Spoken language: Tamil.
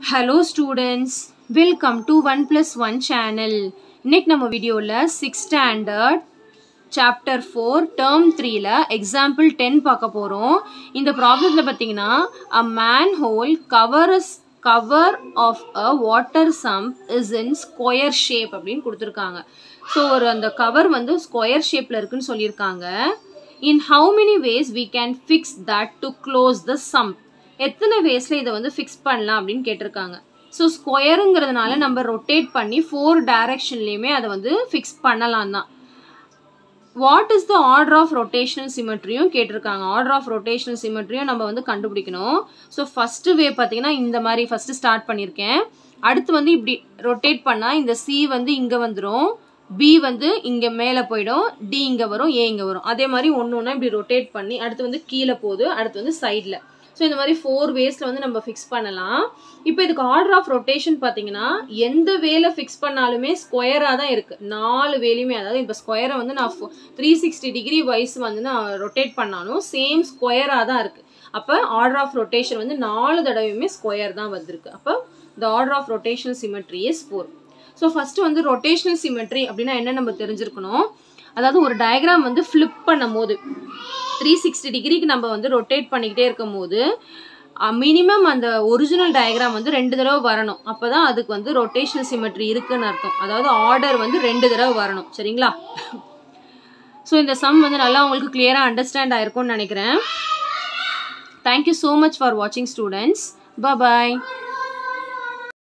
hello students welcome to one plus one channel இன்னைக்கு நம்ம வீடியோவில் six standard chapter four term த்ரீல எக்ஸாம்பிள் டென் பார்க்க போகிறோம் இந்த ப்ராப்ளத்தில் பார்த்தீங்கன்னா a manhole cover cover of a water sump is in square shape அப்படின்னு கொடுத்துருக்காங்க ஸோ ஒரு அந்த கவர் வந்து ஸ்கொயர் ஷேப்பில் இருக்குன்னு சொல்லியிருக்காங்க in how many ways we can fix that to close the sump எத்தனை வேஸில் இதை வந்து ஃபிக்ஸ் பண்ணலாம் அப்படின்னு கேட்டிருக்காங்க ஸோ ஸ்கொயருங்கிறதுனால நம்ம ரொட்டேட் பண்ணி ஃபோர் டைரக்ஷன்லேயுமே அதை வந்து ஃபிக்ஸ் பண்ணலாம் தான் what is the order of rotational சிமெட்ரியும் கேட்டிருக்காங்க ஆர்டர் ஆஃப் ரொட்டேஷனல் சிமெட்ரியும் நம்ம வந்து கண்டுபிடிக்கணும் ஸோ ஃபஸ்ட்டு வே பார்த்தீங்கன்னா இந்த மாதிரி ஃபஸ்ட்டு ஸ்டார்ட் பண்ணியிருக்கேன் அடுத்து வந்து இப்படி ரொட்டேட் பண்ணால் இந்த சி வந்து இங்கே வந்துடும் பி வந்து இங்கே மேலே போயிடும் டி இங்கே வரும் ஏ இங்கே வரும் அதே மாதிரி ஒன்று ஒன்றா இப்படி ரொட்டேட் பண்ணி அடுத்து வந்து கீழே போகுது அடுத்து வந்து சைடில் ஸோ இந்த மாதிரி ஃபோர் வேஸில் வந்து நம்ம ஃபிக்ஸ் பண்ணலாம் இப்போ இதுக்கு ஆர்டர் ஆஃப் ரொட்டேஷன் பார்த்தீங்கன்னா எந்த வேல ஃபிக்ஸ் பண்ணாலுமே ஸ்கொயராக தான் இருக்குது நாலு வேலையுமே அதாவது இப்போ ஸ்கொயரை வந்து நான் த்ரீ சிக்ஸ்டி டிகிரி வைஸ் வந்து நான் ரொட்டேட் பண்ணாலும் சேம் ஸ்கொயராக தான் இருக்குது அப்போ ஆர்டர் ஆஃப் ரொட்டேஷன் வந்து நாலு தடவையுமே ஸ்கொயர் தான் வந்திருக்கு அப்போ the order of rotational symmetry is four so first வந்து ரொட்டேஷனல் சிமெட்ரி அப்படின்னா என்ன நம்ம தெரிஞ்சிருக்கணும் அதாவது ஒரு டயக்ராம் வந்து ஃப்ளிப் பண்ணும் போது த்ரீ சிக்ஸ்டி டிகிரிக்கு நம்ம வந்து ரொட்டேட் பண்ணிக்கிட்டே இருக்கும் போது மினிமம் அந்த ஒரிஜினல் டயக்ராம் வந்து ரெண்டு தடவை வரணும் அப்போ தான் அதுக்கு வந்து ரொட்டேஷனல் சிமெட்ரி இருக்குன்னு அர்த்தம் அதாவது ஆர்டர் வந்து ரெண்டு தடவை வரணும் சரிங்களா ஸோ இந்த சம் வந்து நல்லா உங்களுக்கு கிளியராக அண்டர்ஸ்டாண்ட் ஆயிருக்கும்னு நினைக்கிறேன் தேங்க்யூ ஸோ மச் ஃபார் வாட்சிங் ஸ்டூடெண்ட்ஸ் பாய்